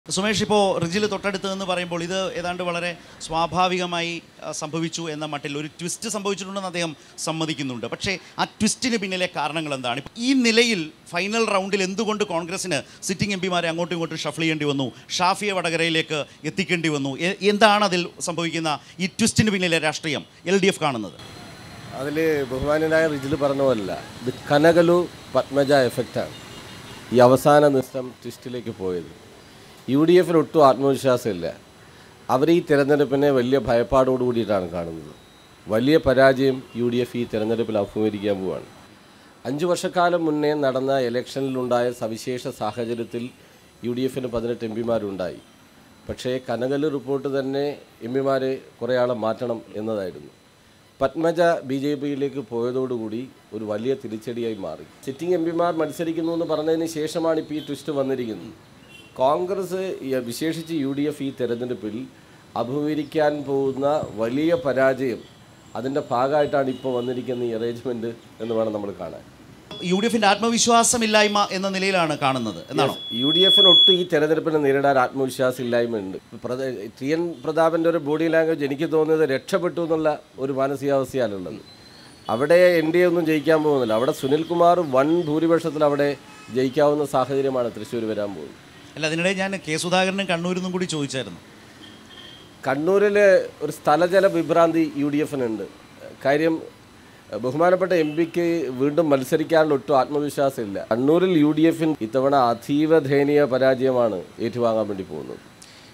സുമേഷ് ഇപ്പോൾ റിജിൽ തൊട്ടടുത്ത് എന്ന് പറയുമ്പോൾ ഇത് ഏതാണ്ട് വളരെ സ്വാഭാവികമായി ആ, സംഭവിച്ചു എന്ന മട്ടിൽ ഒരു ട്വിസ്റ്റ് സംഭവിച്ചിട്ടുണ്ടെന്ന് അദ്ദേഹം സമ്മതിക്കുന്നുണ്ട് പക്ഷേ ആ ട്വിസ്റ്റിന് പിന്നിലെ കാരണങ്ങൾ എന്താണ് ഈ നിലയിൽ ഫൈനൽ റൗണ്ടിൽ എന്തുകൊണ്ട് കോൺഗ്രസിന് സിറ്റിംഗ് എം പിമാരെ അങ്ങോട്ടും ഇങ്ങോട്ടും ഷഫിൾ ചെയ്യേണ്ടി വന്നു ഷാഫിയെ വടകരയിലേക്ക് എത്തിക്കേണ്ടി വന്നു എ- എന്താണ് അതിൽ സംഭവിക്കുന്ന ഈ ട്വിസ്റ്റിന് പിന്നിലെ രാഷ്ട്രീയം എൽ ഡി എഫ് കാണുന്നത് അതിൽ ബഹുമാനനായ റിജിൽ പറഞ്ഞ പോലല്ല ഇത് കനകലു പത്മജ എഫക്റ്റാണ് ഈ അവസാന നിമിഷം ട്വിസ്റ്റിലേക്ക് പോയത് യു ഡി എഫിന് ഒട്ടും ആത്മവിശ്വാസമില്ല അവർ ഈ തിരഞ്ഞെടുപ്പിനെ വലിയ ഭയപ്പാടോട് കൂടിയിട്ടാണ് കാണുന്നത് വലിയ പരാജയം യു ഡി എഫ് ഈ തിരഞ്ഞെടുപ്പിൽ അഭിമുഖീകരിക്കാൻ പോവാണ് അഞ്ച് വർഷക്കാലം മുന്നേ നടന്ന ഇലക്ഷനിലുണ്ടായ സവിശേഷ സാഹചര്യത്തിൽ യു ഡി എഫിന് പതിനെട്ട് എം പിമാരുണ്ടായി പക്ഷേ കനകല് റിപ്പോർട്ട് തന്നെ എം പിമാരെ കുറേ ആളെ മാറ്റണം എന്നതായിരുന്നു പത്മജ ബി ജെ പിയിലേക്ക് പോയതോടുകൂടി ഒരു വലിയ തിരിച്ചടിയായി മാറി സിറ്റിംഗ് എം പിമാർ മത്സരിക്കുന്നു എന്ന് പറഞ്ഞതിന് ശേഷമാണ് ഇപ്പോൾ ഈ ട്വിസ്റ്റ് വന്നിരിക്കുന്നത് കോൺഗ്രസ് ഈ വിശേഷിച്ച് യു ഡി എഫ് ഈ തെരഞ്ഞെടുപ്പിൽ അഭിമുഖീകരിക്കാൻ പോകുന്ന വലിയ പരാജയം അതിൻ്റെ ഭാഗമായിട്ടാണ് ഇപ്പോൾ വന്നിരിക്കുന്ന ഈ അറേഞ്ച്മെൻറ്റ് എന്ന് വേണം നമ്മൾ കാണാൻ യു ഡി എഫിൻ്റെ ആത്മവിശ്വാസമില്ലായ്മ എന്ന നിലയിലാണ് കാണുന്നത് എന്നാണോ യു ഡി എഫിന് ഒട്ടും ഈ തെരഞ്ഞെടുപ്പിനെ നേരിടാൻ ആത്മവിശ്വാസം ഇല്ലായ്മയുണ്ട് പ്രത- ടി എൻ പ്രതാപൻ്റെ ഒരു ബോഡി ലാംഗ്വേജ് എനിക്ക് തോന്നിയത് രക്ഷപ്പെട്ടു എന്നുള്ള ഒരു മാനസികാവസ്ഥയാണുള്ളത് അവിടെ എൻ ഡി എ ഒന്നും ജയിക്കാൻ പോകുന്നില്ല അവിടെ സുനിൽകുമാർ വൻ ഭൂരിപക്ഷത്തിൽ അവിടെ ജയിക്കാവുന്ന സാഹചര്യമാണ് തൃശ്ശൂർ വരാൻ പോകുന്നത് അല്ല അതിനിടെ ഞാൻ കെ സുധാകരനും കണ്ണൂരിൽ നിന്നും കൂടി ചോദിച്ചായിരുന്നു കണ്ണൂരിൽ ഒരു സ്ഥലജല വിഭ്രാന്തി യു ഡി എഫിനുണ്ട് കാര്യം ബഹുമാനപ്പെട്ട എം പിക്ക് വീണ്ടും മത്സരിക്കാനുള്ള ഒട്ടും ആത്മവിശ്വാസമില്ല കണ്ണൂരിൽ യു ഡി എഫിന് ഇത്തവണ അതീവ ദയനീയ പരാജയമാണ് ഏറ്റുവാങ്ങാൻ വേണ്ടി പോകുന്നത്